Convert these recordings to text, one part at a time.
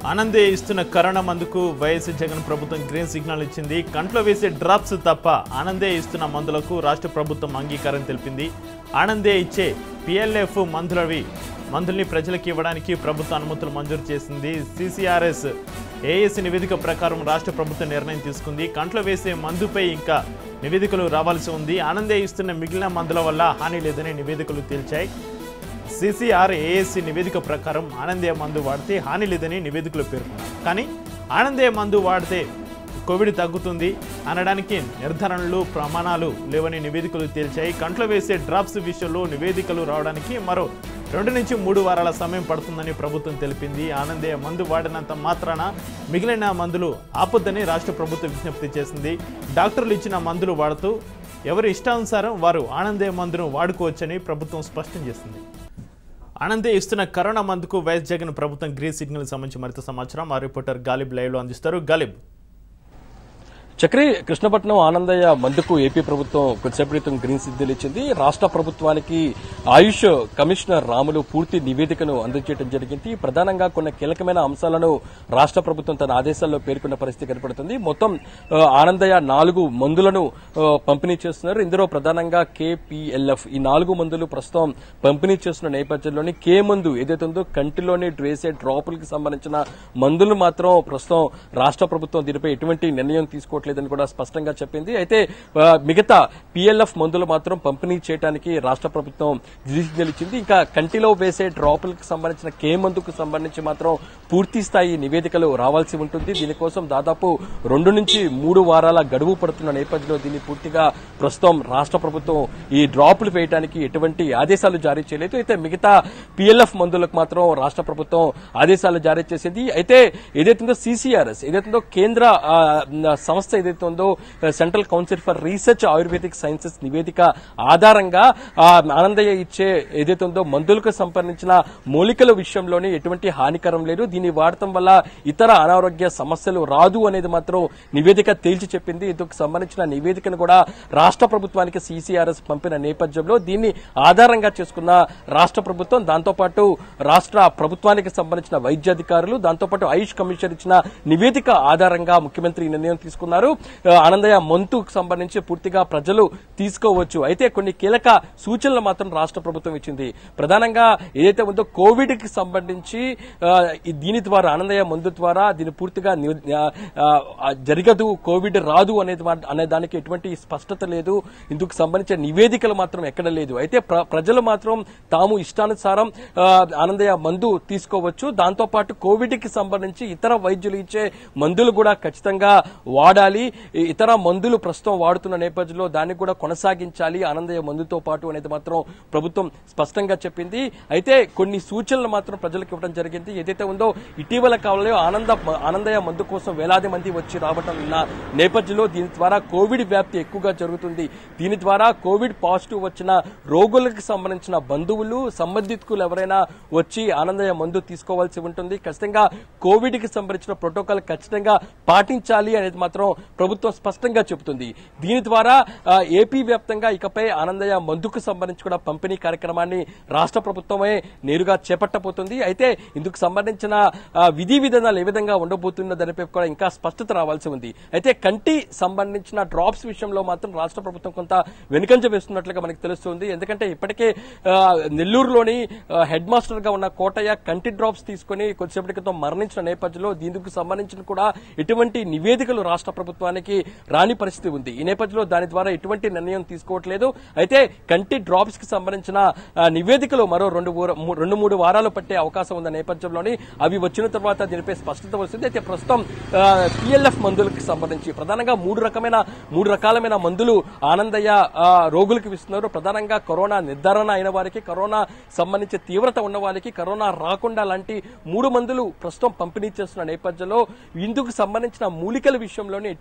ఆనందే ఇస్తున్న కరోనా మందుకు వైఎస్ జగన్ ప్రభుత్వం గ్రీన్ సిగ్నల్ ఇచ్చింది కంట్లో వేసే డ్రాప్స్ తప్ప ఆనందే ఇస్తున్న మందులకు రాష్ట్ర ప్రభుత్వం అంగీకారం తెలిపింది ఆనందే ఇచ్చే పిఎల్ఎఫ్ మందులవి మందుల్ని ప్రజలకు ఇవ్వడానికి ప్రభుత్వ అనుమతులు మంజూరు చేసింది సిసిఆర్ఎస్ ఏఎస్ నివేదిక ప్రకారం రాష్ట్ర ప్రభుత్వం నిర్ణయం తీసుకుంది కంట్లో వేసే మందుపై ఇంకా నివేదికలు రావాల్సి ఉంది ఆనందే ఇస్తున్న మిగిలిన మందుల వల్ల హాని లేదని నివేదికలు తేల్చాయి సిసిఆర్ ఏఎస్సి నివేదిక ప్రకారం ఆనందే మందు వాడితే హాని లేదని నివేదికలు పేర్కొన్నారు కానీ ఆనందే మందు వాడితే కోవిడ్ తగ్గుతుంది అనడానికి నిర్ధారణలు ప్రమాణాలు లేవని నివేదికలు తేల్చాయి కంట్లో వేసే డ్రాప్స్ విషయంలో నివేదికలు రావడానికి మరో రెండు నుంచి మూడు వారాల సమయం పడుతుందని ప్రభుత్వం తెలిపింది ఆనందే మందు వాడినంత మాత్రాన మిగిలిన మందులు ఆపొద్దని రాష్ట్ర ప్రభుత్వం విజ్ఞప్తి చేసింది డాక్టర్లు ఇచ్చిన మందులు వాడుతూ ఎవరి ఇష్టానుసారం వారు ఆనందే మందును వాడుకోవచ్చని ప్రభుత్వం స్పష్టం చేసింది ఆనందే ఇస్తున్న కరోనా మందుకు వైఎస్ జగన్ ప్రభుత్వం గ్రీన్ సిగ్నల్ సంబంధించి మరింత సమాచారం మా రిపోర్టర్ గాలిబ్ లైవ్ లో అందిస్తారు గాలిబ్ చక్రి కృష్ణపట్నం ఆనందయ్య మందుకు ఏపీ ప్రభుత్వం కొద్దిసేపు క్రితం గ్రీన్ సిగ్నల్ ఇచ్చింది రాష్ట్ర ప్రభుత్వానికి ఆయుష్ కమిషనర్ రాములు పూర్తి నివేదికను అందజేయడం జరిగింది ప్రధానంగా కొన్ని కీలకమైన అంశాలను రాష్ట్ర ప్రభుత్వం తన ఆదేశాల్లో పేర్కొన్న పరిస్థితి కనపడుతుంది మొత్తం ఆ, ఆనందయ్య నాలుగు మందులను ఆ, పంపిణీ చేస్తున్నారు ఇందులో ప్రధానంగా కేపీఎల్ఎఫ్ ఈ నాలుగు మందులు ప్రస్తుతం పంపిణీ చేస్తున్న నేపథ్యంలోని కే మందు ఏదైతే ఉందో కంటిలోని వేసే డ్రాపులకు సంబంధించిన మందులు మాత్రం ప్రస్తుతం రాష్ట్ర ప్రభుత్వం దీనిపై ఎటువంటి నిర్ణయం తీసుకోవట్లేదని కూడా స్పష్టంగా చెప్పింది అయితే ఆ, మిగతా పిఎల్ఎఫ్ మందులు మాత్రం పంపిణీ చేయడానికి రాష్ట్ర ప్రభుత్వం డిసిజన్ ఇచ్చింది ఇంకా కంటిలో వేసే డ్రాపులకు సంబంధించిన కే మందుకు సంబంధించి మాత్రం పూర్తి స్థాయి నివేదికలు రావాల్సి ఉంటుంది దీనికోసం దాదాపు రెండు నుంచి మూడు వారాల గడువు పడుతున్న నేపథ్యంలో దీన్ని పూర్తిగా ప్రస్తుతం రాష్ట్ర ప్రభుత్వం ఈ డ్రాపులు వేయడానికి ఎటువంటి ఆదేశాలు జారీ చేయలేదు అయితే మిగతా పిఎల్ఎఫ్ మందులకు మాత్రం రాష్ట్ర ప్రభుత్వం ఆదేశాలు జారీ చేసింది అయితే ఏదైతుందో సిసిఆర్ఎస్ ఏదైతుందో కేంద్ర ఆ, సంస్థ ఏదైతే ఉందో central council for research ayurvedic sciences నివేదిక ఆధారంగా ఆ, ఆనందయ్య ఇచ్చే ఏదైతే ఉందో మందులకు సంబంధించిన మూలికల విషయంలోనే ఎటువంటి హానికరం లేదు దీన్ని వాడటం వల్ల ఇతర అనారోగ్య సమస్యలు రాదు అనేది మాత్రం నివేదిక తేల్చి చెప్పింది ఇందుకు సంబంధించిన నివేదికను కూడా రాష్ట్ర ప్రభుత్వానికి సిసిఆర్ఎస్ పంపిన నేపథ్యంలో దీన్ని ఆధారంగా చేసుకున్న రాష్ట్ర ప్రభుత్వం దాంతోపాటు రాష్ట్ర ప్రభుత్వానికి సంబంధించిన వైద్యాధికారులు దాంతోపాటు ఆయుష్ కమిషన్ ఇచ్చిన నివేదిక ఆధారంగా ముఖ్యమంత్రి ఈ నిర్ణయం తీసుకున్నారు ఆ, ఆనందయ్య మంతుకు సంబంధించి పూర్తిగా ప్రజలు తీసుకోవచ్చు అయితే కొన్ని కీలక సూచనలు మాత్రం రాష్ట్ర ప్రభుత్వం ఇచ్చింది ప్రధానంగా ఏదైతే ఉందో కోవిడ్ కి సంబంధించి ఆ, ఈ దీని ద్వారా ఆనందయ్య మందు ద్వారా దీన్ని పూర్తిగా ని- ఆ, ఆ, జరగదు కోవిడ్ రాదు అనేది మా- అనే దానికి ఎటువంటి స్పష్టత లేదు ఇందుకు సంబంధించిన నివేదికలు మాత్రం ఎక్కడ లేదు అయితే ప్ర- ప్రజలు మాత్రం తాము ఇష్టానుసారం ఆ, ఆనందయ్య మందు తీసుకోవచ్చు దాంతో పాటు కోవిడ్ కి సంబంధించి ఇతర వైద్యులు ఇచ్చే మందులు కూడా ఖచ్చితంగా వాడాలి ఈ ఇతర మందులు ప్రస్తుతం వాడుతున్న నేపథ్యంలో దాన్ని కూడా కొనసాగించాలి ఆనందయ్య మందుతో పాటు అనేది మాత్రం ప్రభుత్వం స్పష్టంగా చెప్పింది అయితే కొన్ని సూచనలు మాత్రం ప్రజలకు ఇవ్వడం జరిగింది ఏదైతే ఉందో ఇటీవల కాలంలో ఆనంద ఆనందయ్య మందు కోసం వేలాది మంది వచ్చి రావటం ఉన్న నేపథ్యంలో దీని ద్వారా కోవిడ్ వ్యాప్తి ఎక్కువగా జరుగుతుంది దీని ద్వారా కోవిడ్ పాజిటివ్ వచ్చిన రోగులకు సంబంధించిన బంధువులు సంబంధికులు ఎవరైనా వచ్చి ఆనందయ్య మందు తీసుకోవాల్సి ఉంటుంది ఖచ్చితంగా కోవిడ్ కి సంబంధించిన ప్రోటోకాల్ ఖచ్చితంగా పాటించాలి అనేది మాత్రం ప్రభుత్వం స్పష్టంగా చెబుతుంది దీని ద్వారా ఆ, ఏపీ వ్యాప్తంగా ఇకపై ఆనందయ్య మందుకు సంబంధించి కూడా పంపిణీ కార్యక్రమాన్ని రాష్ట్ర ప్రభుత్వమే నేరుగా చేపట్టబోతుంది అయితే ఇందుకు సంబంధించిన ఆ, విధి విధానాలు ఏ విధంగా ఉండబోతున్న దానిపై కూడా ఇంకా స్పష్టత రావాల్సి ఉంది అయితే కంటి సంబంధించిన డ్రాప్స్ విషయంలో మాత్రం రాష్ట్ర ప్రభుత్వం కొంత వెనుకంజ వేస్తున్నట్లుగా మనకి తెలుస్తుంది ఎందుకంటే ఇప్పటికే ఆ, నెల్లూరులోని ఆ, హెడ్ మాస్టర్ గా ఉన్న కోటయ్య కంటి డ్రాప్స్ తీసుకుని కొద్దిసేపటి క్రితం మరణించిన నేపథ్యంలో దీనికి సంబంధించిన కూడా ఎటువంటి నివేదికలు రాష్ట్ర ప్రభుత్వానికి రాని పరిస్థితి ఉంది ఈ నేపథ్యంలో దాని ద్వారా ఎటువంటి నిర్ణయం తీసుకోవట్లేదు అయితే కంటి డ్రాప్స్ కి సంబంధించిన ఆ, నివేదికలు మరో రెండు ఊర- మూ- రెండు మూడు వారాలు పట్టే అవకాశం ఉన్న నేపథ్యంలోని అవి వచ్చిన తర్వాత దీనిపై స్పష్టత వస్తుంది అయితే ప్రస్తుతం పిఎల్ఎఫ్ మందులకు సంబంధించి ప్రధానంగా మూడు రకమైన మూడు రకాలమైన మందులు ఆనందయ్య ఆ, రోగులకు ఇస్తున్నారు ప్రధానంగా కరోనా నిర్ధారణ అయిన వారికి కరోనా సంబంధించి తీవ్రత ఉన్న వారికి కరోనా రాకుండా లాంటి మూడు మందులు ప్రస్తుతం పంపిణీ చేస్తున్న నేపథ్యంలో ఇందుకు సంబంధించిన మూలికల విషయంలోనే ఎటువంటి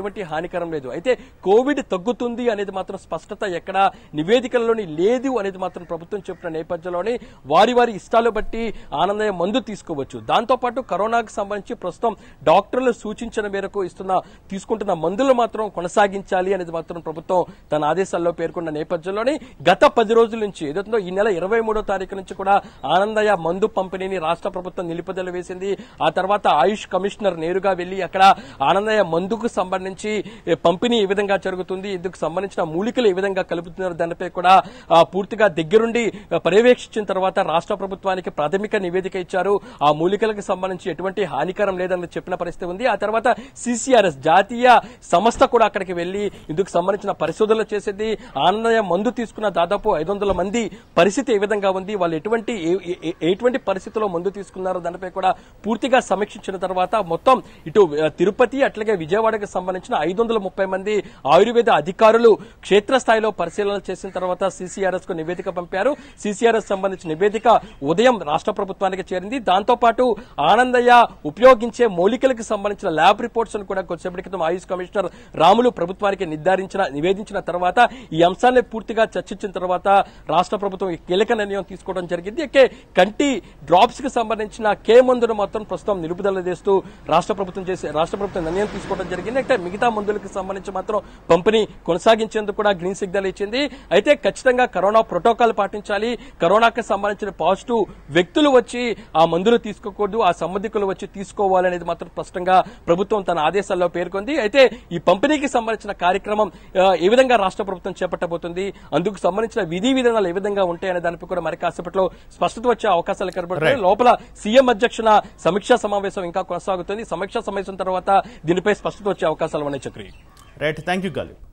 ఎటువంటి హానికరం లేదు అయితే కోవిడ్ తగ్గుతుంది అనేది మాత్రం స్పష్టత ఎక్కడ నివేదికల్లోని లేదు అనేది మాత్రం ప్రభుత్వం చెప్పిన నేపథ్యంలోనే వారి వారి ఇష్టాలు బట్టి ఆనందయ్య మందు తీసుకోవచ్చు దాంతో పాటు కరోనాకు సంబంధించి ప్రస్తుతం డాక్టర్లు సూచించిన మేరకు ఇస్తున్న తీసుకుంటున్న మందులు మాత్రం కొనసాగించాలి అనేది మాత్రం ప్రభుత్వం తన ఆదేశాల్లో పేర్కొన్న నేపథ్యంలోనే గత పది రోజుల నుంచి ఏదైతుందో ఈ నెల ఇరవై మూడో తారీఖు నుంచి కూడా ఆనందయ్య మందు పంపిణీని రాష్ట్ర ప్రభుత్వం నిలుపుదల వేసింది ఆ తర్వాత ఆయుష్ కమిషనర్ నేరుగా వెళ్లి అక్కడ ఆనందయ్య మందుకు సంబంధించి ఏ, పంపిణీ ఏ విధంగా జరుగుతుంది ఇందుకు సంబంధించిన మూలికలు ఏ విధంగా కలుపుతున్నారు దానిపై కూడా ఆ, పూర్తిగా దగ్గరుండి ఆ, పర్యవేక్షించిన తర్వాత రాష్ట్ర ప్రభుత్వానికి ప్రాథమిక నివేదిక ఇచ్చారు ఆ మూలికలకు సంబంధించి ఎటువంటి హానికరం లేదని చెప్పిన పరిస్థితి ఉంది ఆ తర్వాత సిసిఆర్ఎస్ జాతీయ సంస్థ కూడా అక్కడికి వెళ్లి ఇందుకు సంబంధించిన పరిశోధనలు చేసేది ఆనందయ్య మందు తీసుకున్న దాదాపు ఐదు వందల మంది పరిస్థితి ఏ విధంగా ఉంది వాళ్ళు ఎటువంటి ఏ- ఏ- ఎటువంటి పరిస్థితిలో మందు తీసుకున్నారో దానిపై కూడా పూర్తిగా సమీక్షించిన తర్వాత మొత్తం ఇటు ఆ, తిరుపతి అట్లాగే విజయవాడకు సంబంధించిన ఐదు వందల ముప్పై మంది ఆయుర్వేద అధికారులు క్షేత్రస్థాయిలో పరిశీలన చేసిన తర్వాత సిసిఆర్ఎస్ కు నివేదిక పంపారు సిసిఆర్ఎస్ సంబంధించిన నివేదిక ఉదయం రాష్ట్ర ప్రభుత్వానికి చేరింది దాంతో పాటు ఆనందయ్య ఉపయోగించే మూలికలకు సంబంధించిన ల్యాబ్ రిపోర్ట్స్ కూడా కొద్దిసేపటి క్రితం ఆయుష్ కమిషనర్ రాములు ప్రభుత్వానికి నిర్ధారించిన నివేదించిన తర్వాత ఈ అంశాన్ని పూర్తిగా చర్చించిన తర్వాత రాష్ట్ర ప్రభుత్వం ఈ కీలక నిర్ణయం తీసుకోవడం జరిగింది ఇకే కంటి డ్రాప్స్ కి సంబంధించిన కే మందును మాత్రం ప్రస్తుతం నిలుపుదల చేస్తూ రాష్ట్ర ప్రభుత్వం చేసే రాష్ట్ర ప్రభుత్వం నిర్ణయం తీసుకోవడం జరిగింది అయితే మిగతా మందులకు సంబంధించి మాత్రం పంపిణీ కొనసాగించేందుకు కూడా గ్రీన్ సిగ్నల్ ఇచ్చింది అయితే ఖచ్చితంగా కరోనా ప్రోటోకాల్ పాటించాలి కరోనాకి సంబంధించిన పాజిటివ్ వ్యక్తులు వచ్చి ఆ మందులు తీసుకోకూడదు ఆ సంబంధికులు వచ్చి తీసుకోవాలనేది మాత్రం స్పష్టంగా ప్రభుత్వం తన ఆదేశాల్లో పేర్కొంది అయితే ఈ పంపిణీకి సంబంధించిన కార్యక్రమం ఆ, ఏ విధంగా రాష్ట్ర ప్రభుత్వం చేపట్టబోతుంది అందుకు సంబంధించిన విధి విధానాలు ఏ విధంగా ఉంటాయనే దానిపై కూడా మరి కాసేపట్లో స్పష్టత వచ్చే అవకాశాలు కనబడుతున్నాయి Right. లోపల సీఎం అధ్యక్షన సమీక్షా సమావేశం ఇంకా కొనసాగుతుంది సమీక్షా సమావేశం తర్వాత దీనిపై స్పష్టత వచ్చే అవకాశాలు ఉన్నాయి చక్రి రైట్ థ్యాంక్ యూ గాలి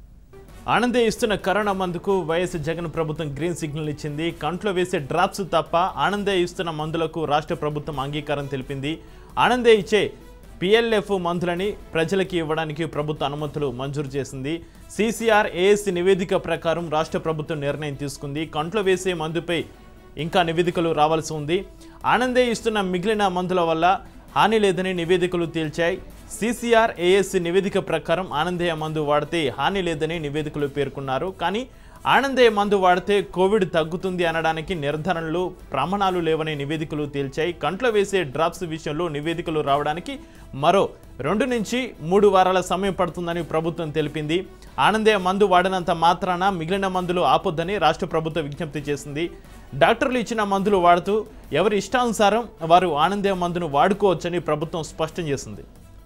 ఆనందే ఇస్తున్న కరోనా మందుకు వైఎస్ జగన్ ప్రభుత్వం గ్రీన్ సిగ్నల్ ఇచ్చింది కంట్లో వేసే డ్రాప్స్ తప్ప ఆనందే ఇస్తున్న మందులకు రాష్ట్ర ప్రభుత్వం అంగీకారం తెలిపింది ఆనందే ఇచ్చే పిఎల్ఎఫ్ మందులని ప్రజలకి ఇవ్వడానికి ప్రభుత్వ అనుమతులు మంజూరు చేసింది సిసిఆర్ ఏఎస్సి నివేదిక ప్రకారం రాష్ట్ర ప్రభుత్వం నిర్ణయం తీసుకుంది కంట్లో వేసే మందుపై ఇంకా నివేదికలు రావాల్సి ఉంది ఆనందే ఇస్తున్న మిగిలిన మందుల వల్ల హాని లేదని నివేదికలు తేల్చాయి సిసిఆర్ ఏఎస్సి నివేదిక ప్రకారం ఆనందేయ మందు వాడితే హాని లేదని నివేదికలు పేర్కొన్నారు కానీ ఆనందేయ మందు వాడితే కోవిడ్ తగ్గుతుంది అనడానికి నిర్ధారణలు ప్రమాణాలు లేవని నివేదికలు తేల్చాయి కంట్లో వేసే డ్రాప్స్ విషయంలో నివేదికలు రావడానికి మరో రెండు నుంచి మూడు వారాల సమయం పడుతుందని ప్రభుత్వం తెలిపింది ఆనందేయ మందు వాడినంత మాత్రాన మిగిలిన మందులు ఆపొద్దని రాష్ట్ర ప్రభుత్వం విజ్ఞప్తి చేసింది డాక్టర్లు ఇచ్చిన మందులు వాడుతూ ఎవరి ఇష్టానుసారం వారు ఆనందేయ మందును వాడుకోవచ్చని ప్రభుత్వం స్పష్టం చేసింది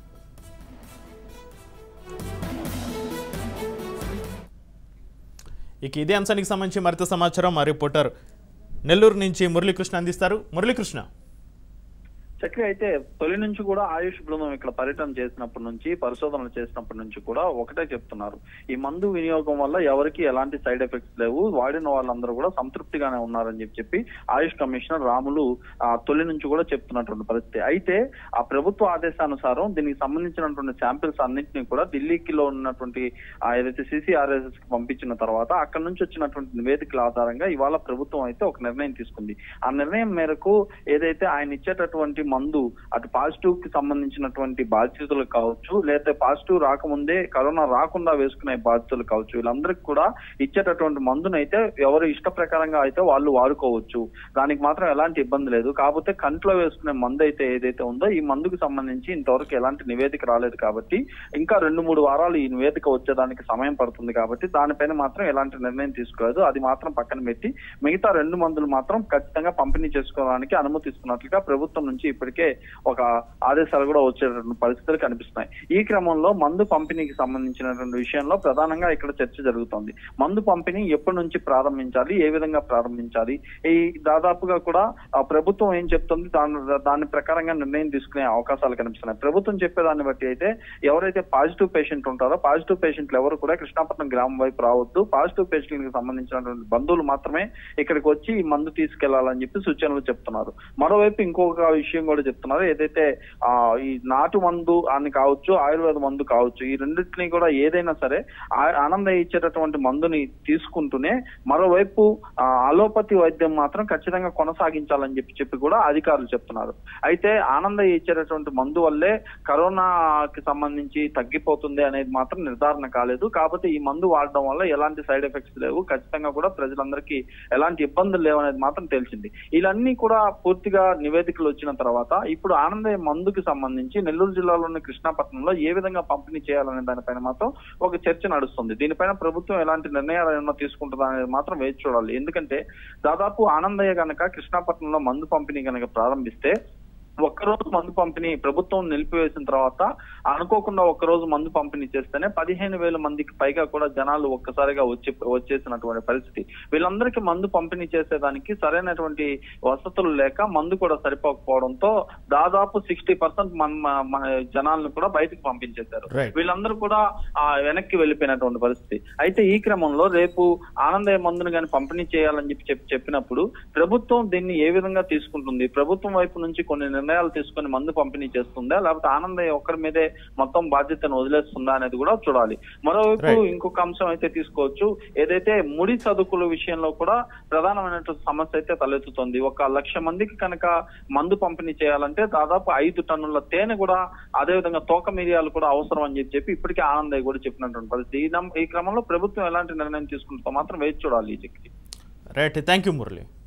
ఇక ఇదే అంశానికి సంబంధించి మరింత సమాచారం మా రిపోర్టర్ నెల్లూరు నుంచి మురళీకృష్ణ అందిస్తారు మురళీకృష్ణ చక్రి అయితే తొలి నుంచి కూడా ఆయుష్ బృందం ఇక్కడ పర్యటన చేసినప్పటి నుంచి పరిశోధనలు చేసినప్పటి నుంచి కూడా ఒకటే చెప్తున్నారు ఈ మందు వినియోగం వల్ల ఎవరికి ఎలాంటి సైడ్ ఎఫెక్ట్స్ లేవు వాడిన వాళ్ళందరూ కూడా సంతృప్తిగానే ఉన్నారని చెప్పి చెప్పి ఆయుష్ కమిషనర్ రాములు ఆ, తొలి నుంచి కూడా చెప్తున్నటువంటి పరిస్థితి అయితే ఆ ప్రభుత్వ ఆదేశానుసారం దీనికి సంబంధించినటువంటి శాంపిల్స్ అన్నింటినీ కూడా ఢిల్లీకిలో ఉన్నటువంటి ఆ, ఏదైతే సిసిఆర్ఎస్ కి పంపించిన తర్వాత అక్కడ నుంచి వచ్చినటువంటి నివేదికల ఆధారంగా ఇవాళ ప్రభుత్వం అయితే ఒక నిర్ణయం తీసుకుంది ఆ నిర్ణయం మేరకు ఏదైతే ఆయన ఇచ్చేటటువంటి మందు అటు పాజిటివ్ కి సంబంధించినటువంటి బాధితులు కావచ్చు లేకపోతే పాజిటివ్ రాకముందే కరోనా రాకుండా వేసుకునే బాధితులు కావచ్చు వీళ్ళందరికీ కూడా ఇచ్చేటటువంటి మందునైతే ఎవరు ఇష్ట ప్రకారంగా అయితే వాళ్ళు వాడుకోవచ్చు దానికి మాత్రం ఎలాంటి ఇబ్బంది లేదు కాకపోతే కంట్లో వేసుకునే మందు అయితే ఏదైతే ఉందో ఈ మందుకు సంబంధించి ఇంతవరకు ఎలాంటి నివేదిక రాలేదు కాబట్టి ఇంకా రెండు మూడు వారాలు ఈ నివేదిక వచ్చేదానికి సమయం పడుతుంది కాబట్టి దానిపైన మాత్రం ఎలాంటి నిర్ణయం తీసుకోలేదు అది మాత్రం పక్కన పెట్టి మిగతా రెండు మందులు మాత్రం ఖచ్చితంగా పంపిణీ చేసుకోవడానికి అనుమతిస్తున్నట్లుగా ప్రభుత్వం నుంచి ఇప్పటికే ఒక ఆదేశాలు కూడా వచ్చేటటువంటి పరిస్థితులు కనిపిస్తున్నాయి ఈ క్రమంలో మందు పంపిణీకి సంబంధించినటువంటి విషయంలో ప్రధానంగా ఇక్కడ చర్చ జరుగుతోంది మందు పంపిణీ ఎప్పటి నుంచి ప్రారంభించాలి ఏ విధంగా ప్రారంభించాలి ఈ దాదాపుగా కూడా ఆ ప్రభుత్వం ఏం చెప్తుంది దాని దాని ప్రకారంగా నిర్ణయం తీసుకునే అవకాశాలు కనిపిస్తున్నాయి ప్రభుత్వం చెప్పేదాన్ని బట్టి అయితే ఎవరైతే పాజిటివ్ పేషెంట్ ఉంటారో పాజిటివ్ పేషెంట్లు ఎవరు కూడా కృష్ణాపట్నం గ్రామం వైపు రావద్దు పాజిటివ్ పేషెంట్లకు సంబంధించినటువంటి బంధువులు మాత్రమే ఇక్కడికి వచ్చి ఈ మందు తీసుకెళ్లాలని చెప్పి సూచనలు చెప్తున్నారు మరోవైపు ఇంకొక విషయం కూడా చెప్తున్నారు ఏదైతే ఆ ఈ నాటు మందు అని కావచ్చు ఆయుర్వేద మందు కావచ్చు ఈ రెండింటిని కూడా ఏదైనా సరే ఆ- ఆనందయ్య ఇచ్చేటటువంటి మందుని తీసుకుంటూనే మరోవైపు ఆ, అలోపతి వైద్యం మాత్రం ఖచ్చితంగా కొనసాగించాలని చెప్పి చెప్పి కూడా అధికారులు చెప్తున్నారు అయితే ఆనందయ్య ఇచ్చేటటువంటి మందు వల్లే కరోనాకి సంబంధించి తగ్గిపోతుంది అనేది మాత్రం నిర్ధారణ కాలేదు కాకపోతే ఈ మందు వాడడం వల్ల ఎలాంటి సైడ్ ఎఫెక్ట్స్ లేవు ఖచ్చితంగా కూడా ప్రజలందరికీ ఎలాంటి ఇబ్బందులు లేవు అనేది మాత్రం తెలిసింది ఇవన్నీ కూడా పూర్తిగా నివేదికలు వచ్చిన తర్వాత ఇప్పుడు ఆనందయ్య మందుకి సంబంధించి నెల్లూరు జిల్లాలోని కృష్ణాపట్నంలో ఏ విధంగా పంపిణీ చేయాలనే దానిపైన మాత్రం ఒక చర్చ నడుస్తుంది దీనిపైన ప్రభుత్వం ఎలాంటి నిర్ణయాలు ఏమైనా తీసుకుంటుందా అనేది మాత్రం వేచి చూడాలి ఎందుకంటే దాదాపు ఆనందయ్య గనక కృష్ణాపట్నంలో మందు పంపిణీ గనక ప్రారంభిస్తే ఒక్కరోజు మందు పంపిణీ ప్రభుత్వం నిలిపివేసిన తర్వాత అనుకోకుండా ఒక్కరోజు మందు పంపిణీ చేస్తేనే పదిహేను వేల మందికి పైగా కూడా జనాలు ఒక్కసారిగా వచ్చి వచ్చేసినటువంటి పరిస్థితి వీళ్ళందరికీ మందు పంపిణీ చేసేదానికి సరైనటువంటి వసతులు లేక మందు కూడా సరిపోకపోవడంతో దాదాపు సిక్స్టీ పర్సెంట్ మన జనాలను కూడా బయటకు పంపించేశారు Right. వీళ్ళందరూ కూడా ఆ వెనక్కి వెళ్ళిపోయినటువంటి పరిస్థితి అయితే ఈ క్రమంలో రేపు ఆనందయ్య మందును కానీ పంపిణీ చేయాలని చెప్పి చెప్పి చెప్పినప్పుడు ప్రభుత్వం దీన్ని ఏ విధంగా తీసుకుంటుంది ప్రభుత్వం వైపు నుంచి కొన్ని నిర్ణయాలు తీసుకొని మందు పంపిణీ చేస్తుందా లేకపోతే ఆనందయ్య ఒక్కరి మీదే మొత్తం బాధ్యతను వదిలేస్తుందా అనేది కూడా చూడాలి మరోవైపు Right. ఇంకొక అంశం అయితే తీసుకోవచ్చు ఏదైతే ముడి చదువుకుల విషయంలో కూడా ప్రధానమైనటువంటి సమస్య అయితే తలెత్తుతుంది ఒక లక్ష మందికి కనుక మందు పంపిణీ చేయాలంటే దాదాపు ఐదు టన్నుల తేనె కూడా అదేవిధంగా తోక మిరియాలు కూడా అవసరం అని చెప్పి చెప్పి ఇప్పటికే ఆనందయ్య కూడా చెప్పినటువంటి పరిస్థితి ఈ నమ్- ఈ క్రమంలో ప్రభుత్వం ఎలాంటి నిర్ణయం తీసుకుంటుందో మాత్రం వేచి చూడాలి ఈ Chakri right thank you Murali